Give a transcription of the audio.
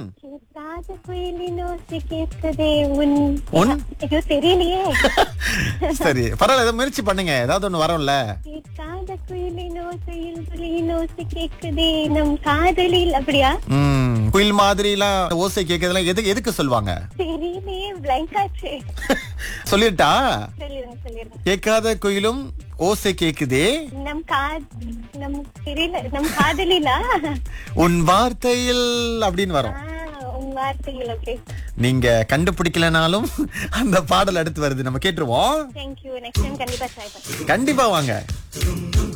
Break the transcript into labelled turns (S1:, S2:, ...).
S1: ம்
S2: கேட்காத குயிலின் ஓசை கேட்குதே உன்
S1: உன்?
S2: ஐயோ தெரியலையே
S1: சரி பரவாயில்ல ஏதோ முயற்சி பண்ணுங்க ஏதாவது ஒண்ணு வரும்ல
S2: கேட்காத குயிலின் ஓசையில் துளியின் ஓசை கேட்குதே நம் காதலில் அப்படியா
S1: ம் குயில் மாதிரிலாம் ஓசை கேட்கறதுலாம் எதுக்கு எதுக்கு சொல்லுவாங்க
S2: தெரியலையே பிளாங்க் ஆச்சு
S1: சொல்லிட்டா
S2: சொல்லிருங்க சொல்லிருங்க
S1: கேட்காத குயிலும் ஓசை கேக்குதே
S2: நம் கா நம் தெரியல நம் காதலிலா
S1: உன் வார்த்தையில் அப்படின்னு வரும்
S2: ஆ, உன் வார்த்தைகள் ஓகே
S1: நீங்க கண்டுபிடிக்கலனாலும் அந்த பாடல் அடுத்து வருது நம்ம கேட்டுருவோம்
S2: தேங்க்யூ நெக்ஸ்ட் டைம் கண்டிப்பா ட்ரை பண்ணுறேன்
S1: கண்டிப்பா வாங்க